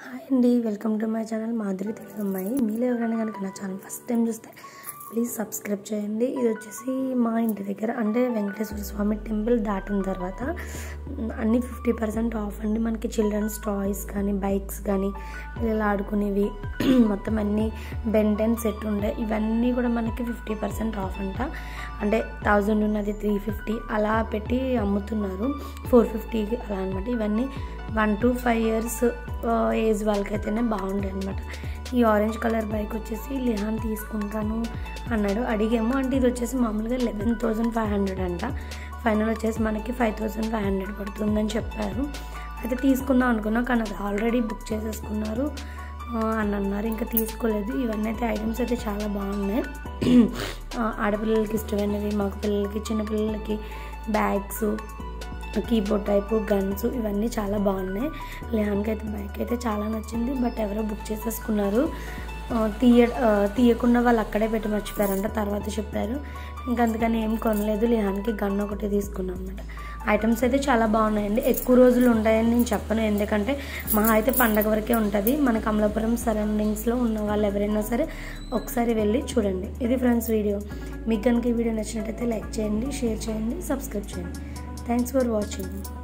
hi అండి welcome to my channel Madhuri Telugu అమ్మాయి మీలో ఎవరైనా కనుక నా ఛానల్ ఫస్ట్ టైం చూస్తే ప్లీజ్ సబ్స్క్రైబ్ చేయండి ఇది వచ్చేసి మా ఇంటి దగ్గర అంటే వెంకటేశ్వర స్వామి టెంపుల్ దాటిన తర్వాత మ్, అన్ని ఫిఫ్టీ పర్సెంట్ ఆఫ్ అండి మనకి చిల్డ్రన్స్ టాయ్స్ కానీ బైక్స్ కానీ పిల్లలు ఆడుకునేవి మొత్తం అన్నీ బెంట్ అండ్ సెట్ ఉండే ఇవన్నీ కూడా మనకి ఫిఫ్టీ పర్సెంట్ ఆఫ్ అంట అంటే థౌజండ్ ఉన్నది త్రీ ఫిఫ్టీ అలా పెట్టి అమ్ముతున్నారు ఫోర్ ఫిఫ్టీకి అలా అనమాట ఇవన్నీ one to five years age వాళ్ళకైతేనే బాగుండే అనమాట ఈ ఆరెంజ్ కలర్ బైక్ వచ్చేసి లిహాన్ తీసుకుంటాను అన్నాడు అడిగేమో అంటే ఇది వచ్చేసి మామూలుగా లెవెన్ థౌజండ్ ఫైవ్ హండ్రెడ్ అంట ఫైనల్ వచ్చేసి మనకి ఫైవ్ థౌజండ్ ఫైవ్ హండ్రెడ్ పడుతుందని చెప్పారు అయితే తీసుకుందాం అనుకున్నా కానీ అది ఆల్రెడీ బుక్ చేసేసుకున్నారు ఆ, అని అన్నారు ఇంకా తీసుకోలేదు ఇవన్నీ అయితే ఐటమ్స్ అయితే చాలా బాగున్నాయి ఆ, ఆడపిల్లలకి ఇష్టమైనవి మగ పిల్లలకి చిన్నపిల్లలకి బ్యాగ్స్ కీబోర్డ్ టైపు గన్స్ ఇవన్నీ చాలా బాగున్నాయి లేహాన్కి అయితే బైక్ అయితే చాలా నచ్చింది బట్ ఎవరో బుక్ చేసేసుకున్నారు ఆ, తీయ ఆ, తీయకుండా వాళ్ళు అక్కడే పెట్టి మర్చిపోయారంట తర్వాత చెప్పారు ఇంకా అందుకని ఏం కొనలేదు లేహాన్కి గన్ ఒకటి తీసుకున్నాం అనమాట ఐటమ్స్ అయితే చాలా బాగున్నాయండి ఎక్కువ రోజులు ఉంటాయని నేను చెప్పను ఎందుకంటే మహా అయితే పండగ వరకే ఉంటుంది మన కమలాపురం సరౌండింగ్స్లో ఉన్న వాళ్ళు ఎవరైనా సరే ఒకసారి వెళ్ళి చూడండి ఇది ఫ్రెండ్స్ వీడియో మీకు కనుక ఈ వీడియో నచ్చినట్టయితే లైక్ చేయండి షేర్ చేయండి సబ్స్క్రైబ్ చేయండి థ్యాంక్స్ ఫర్ వాచింగ్